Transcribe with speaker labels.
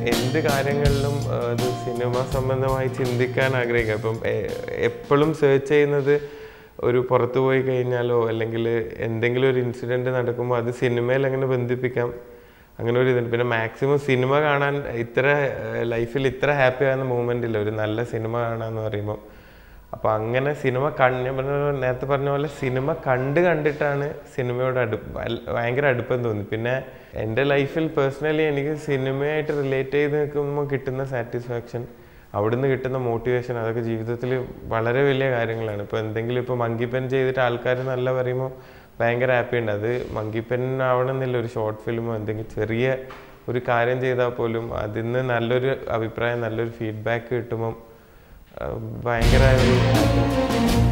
Speaker 1: എന്ത് കാര്യങ്ങളിലും ആ, ഇത് സിനിമ സംബന്ധമായി ചിന്തിക്കാൻ ആഗ്രഹിക്കുക ഇപ്പം എപ്പോഴും സെർച്ച് ചെയ്യുന്നത് ഒരു പുറത്തു പോയി കഴിഞ്ഞാലോ അല്ലെങ്കിൽ എന്തെങ്കിലും ഒരു ഇൻസിഡൻറ്റ് നടക്കുമ്പോൾ അത് സിനിമയിൽ എങ്ങനെ ബന്ധിപ്പിക്കാം അങ്ങനെ ഒരു ഇതുണ്ട് പിന്നെ മാക്സിമം സിനിമ കാണാൻ ഇത്ര ലൈഫിൽ ഇത്ര ഹാപ്പി ആകുന്ന മൂമെൻ്റ് ഇല്ല ഒരു നല്ല സിനിമ കാണാന്ന് പറയുമ്പോൾ അപ്പോൾ അങ്ങനെ സിനിമ കണ്ട് ഞാൻ പറഞ്ഞ പോലെ- നേരത്തെ പറഞ്ഞ പോലെ സിനിമ കണ്ട് കണ്ടിട്ടാണ് സിനിമയോട് അടുപ്പ് അല്ല- ഭയങ്കര അടുപ്പം തോന്നി പിന്നെ എൻ്റെ ലൈഫിൽ പേഴ്സണലി എനിക്ക് സിനിമയായിട്ട് റിലേറ്റ് ചെയ്ത് നിൽക്കുമ്പോൾ കിട്ടുന്ന സാറ്റിസ്ഫാക്ഷൻ അവിടുന്ന് കിട്ടുന്ന മോട്ടിവേഷൻ അതൊക്കെ ജീവിതത്തിൽ വളരെ വലിയ കാര്യങ്ങളാണ് ഇപ്പോൾ എന്തെങ്കിലും ഇപ്പോൾ മങ്കിപ്പൻ ചെയ്തിട്ട് ആൾക്കാർ നല്ല പറയുമ്പോൾ ഭയങ്കര ഹാപ്പി ഉണ്ട് അത് മങ്കിപ്പൻ ആവണമെന്നില്ല ഒരു ഷോർട്ട് ഫിലിമോ എന്തെങ്കിലും ചെറിയ ഒരു കാര്യം ചെയ്താൽ പോലും അതിന് നല്ലൊരു അഭിപ്രായം നല്ലൊരു ഫീഡ്ബാക്ക് കിട്ടുമ്പം ആ, ഭയങ്കര ഒരു